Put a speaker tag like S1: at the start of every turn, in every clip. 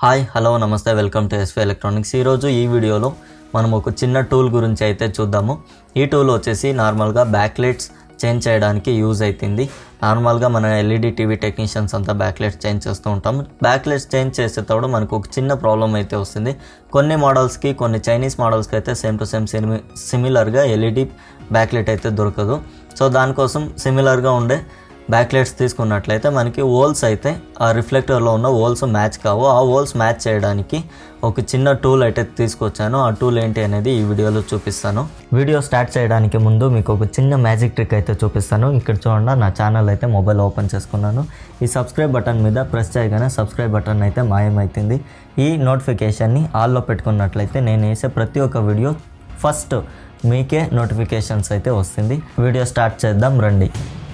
S1: hi hello నమస్తే welcome to SV electronics ఈరోజు ఈ వీడియోలో మనం ఒక చిన్న టూల్ గురించి అయితే చూద్దాము ఈ టూల్ వచ్చేసి నార్మల్గా బ్యాక్ లైట్స్ చేంజ్ చేయడానికి యూజ్ అవుతుంది నార్మల్గా మన ఎల్ఈడి టీవీ టెక్నీషియన్స్ అంతా బ్యాక్ లైట్స్ చేంజ్ చేస్తూ ఉంటాం బ్యాక్ లైట్స్ చేంజ్ చేసేటప్పుడు మనకు ఒక చిన్న ప్రాబ్లం అయితే వస్తుంది కొన్ని మోడల్స్కి కొన్ని చైనీస్ మోడల్స్కి అయితే సేమ్ టు సేమ్ సిమి సిమిలర్గా ఎల్ఈడి బ్యాక్ లైట్ అయితే దొరకదు సో దానికోసం సిమిలర్గా ఉండే బ్యాక్ లైట్స్ తీసుకున్నట్లయితే మనకి హోల్స్ అయితే ఆ రిఫ్లెక్టర్లో ఉన్న హోల్స్ మ్యాచ్ కావు ఆ హోల్స్ మ్యాచ్ చేయడానికి ఒక చిన్న టూల్ అయితే తీసుకొచ్చాను ఆ టూల్ ఏంటి అనేది ఈ వీడియోలో చూపిస్తాను వీడియో స్టార్ట్ చేయడానికి ముందు మీకు ఒక చిన్న మ్యాజిక్ ట్రిక్ అయితే చూపిస్తాను ఇక్కడ చూడండి నా ఛానల్ అయితే మొబైల్ ఓపెన్ చేసుకున్నాను ఈ సబ్స్క్రైబ్ బటన్ మీద ప్రెస్ చేయగానే సబ్స్క్రైబ్ బటన్ అయితే మాయమవుతుంది ఈ నోటిఫికేషన్ని ఆల్లో పెట్టుకున్నట్లయితే నేను వేసే ప్రతి ఒక్క వీడియో ఫస్ట్ మీకే నోటిఫికేషన్స్ అయితే వస్తుంది వీడియో స్టార్ట్ చేద్దాం రండి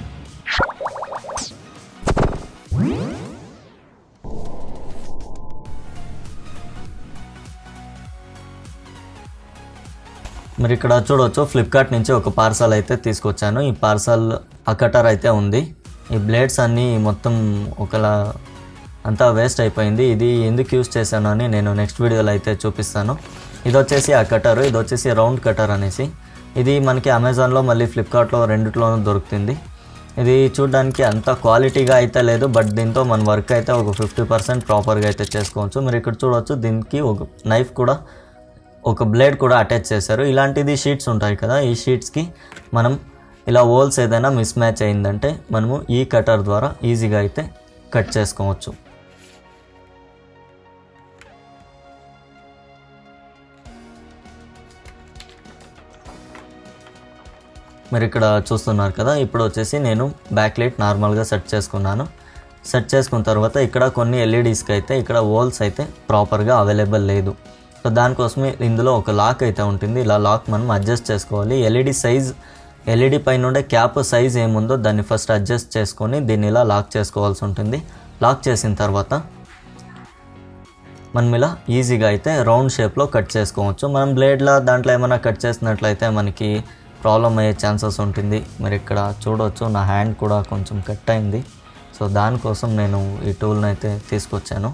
S1: మీరు ఇక్కడ చూడవచ్చు ఫ్లిప్కార్ట్ నుంచి ఒక పార్సల్ అయితే తీసుకొచ్చాను ఈ పార్సల్ అకటర్ అయితే ఉంది ఈ బ్లేడ్స్ అన్నీ మొత్తం ఒకలా అంతా వేస్ట్ అయిపోయింది ఇది ఎందుకు యూస్ చేశాను అని నేను నెక్స్ట్ వీడియోలో అయితే చూపిస్తాను ఇది వచ్చేసి ఆ కటర్ ఇది వచ్చేసి రౌండ్ కటర్ అనేసి ఇది మనకి అమెజాన్లో మళ్ళీ ఫ్లిప్కార్ట్లో రెండిట్లోనూ దొరుకుతుంది ఇది చూడడానికి అంత క్వాలిటీగా అయితే లేదు బట్ దీంతో మన వర్క్ అయితే ఒక ఫిఫ్టీ పర్సెంట్ ప్రాపర్గా అయితే చేసుకోవచ్చు మీరు ఇక్కడ చూడవచ్చు దీనికి ఒక నైఫ్ కూడా ఒక బ్లేడ్ కూడా అటాచ్ చేశారు ఇలాంటిది షీట్స్ ఉంటాయి కదా ఈ షీట్స్కి మనం ఇలా హోల్స్ ఏదైనా మిస్ మ్యాచ్ అయిందంటే మనము ఈ కటర్ ద్వారా ఈజీగా అయితే కట్ చేసుకోవచ్చు మీరు ఇక్కడ చూస్తున్నారు కదా ఇప్పుడు వచ్చేసి నేను బ్యాక్ లైట్ నార్మల్గా సెట్ చేసుకున్నాను సెట్ చేసుకున్న తర్వాత ఇక్కడ కొన్ని ఎల్ఈడీస్కి అయితే ఇక్కడ హోల్స్ అయితే ప్రాపర్గా అవైలబుల్ లేదు సో దానికోసమే ఇందులో ఒక లాక్ అయితే ఉంటుంది ఇలా లాక్ మనం అడ్జస్ట్ చేసుకోవాలి ఎల్ఈడి సైజ్ ఎల్ఈడి పైన ఉండే క్యాప్ సైజ్ ఏముందో దాన్ని ఫస్ట్ అడ్జస్ట్ చేసుకొని దీన్ని ఇలా లాక్ చేసుకోవాల్సి ఉంటుంది లాక్ చేసిన తర్వాత మనం ఇలా ఈజీగా అయితే రౌండ్ షేప్లో కట్ చేసుకోవచ్చు మనం బ్లేడ్లా దాంట్లో ఏమైనా కట్ చేసినట్లయితే మనకి ప్రాబ్లం అయ్యే ఛాన్సెస్ ఉంటుంది మరి ఇక్కడ చూడవచ్చు నా హ్యాండ్ కూడా కొంచెం కట్ అయింది సో దానికోసం నేను ఈ టూల్ని అయితే తీసుకొచ్చాను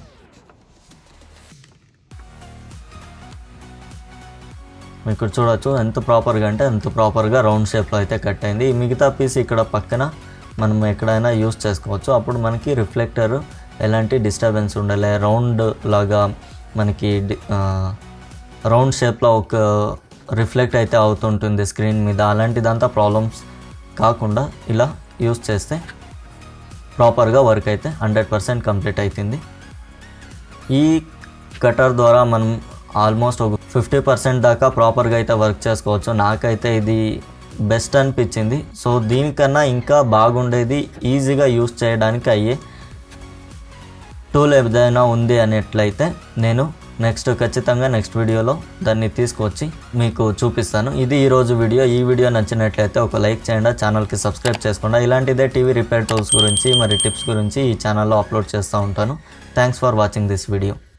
S1: మీకు ఇక్కడ చూడొచ్చు ఎంత ప్రాపర్గా అంటే ఎంత ప్రాపర్గా రౌండ్ షేప్లో అయితే కట్ అయింది ఈ మిగతా పీస్ ఇక్కడ పక్కన మనం ఎక్కడైనా యూస్ చేసుకోవచ్చు అప్పుడు మనకి రిఫ్లెక్టర్ ఎలాంటి డిస్టర్బెన్స్ ఉండలే రౌండ్ లాగా మనకి రౌండ్ షేప్లో ఒక రిఫ్లెక్ట్ అయితే అవుతుంటుంది స్క్రీన్ మీద అలాంటిదంతా ప్రాబ్లమ్స్ కాకుండా ఇలా యూస్ చేస్తే ప్రాపర్గా వర్క్ అయితే హండ్రెడ్ పర్సెంట్ కంప్లీట్ అవుతుంది ఈ కటర్ ద్వారా మనం ఆల్మోస్ట్ ఒక ఫిఫ్టీ పర్సెంట్ దాకా ప్రాపర్గా అయితే వర్క్ చేసుకోవచ్చు నాకైతే ఇది బెస్ట్ అనిపించింది సో దీనికన్నా ఇంకా బాగుండేది ఈజీగా యూస్ చేయడానికి అయ్యే టూల్ ఏదైనా ఉంది అనేట్లయితే నేను నెక్స్ట్ ఖచ్చితంగా నెక్స్ట్ వీడియోలో దాన్ని తీసుకొచ్చి మీకు చూపిస్తాను ఇది ఈరోజు వీడియో ఈ వీడియో నచ్చినట్లయితే ఒక లైక్ చేయండి ఛానల్కి సబ్స్క్రైబ్ చేసుకోండి ఇలాంటిదే టీవీ రిపేర్ టూల్స్ గురించి మరి టిప్స్ గురించి ఈ ఛానల్లో అప్లోడ్ చేస్తూ ఉంటాను thanks for watching this video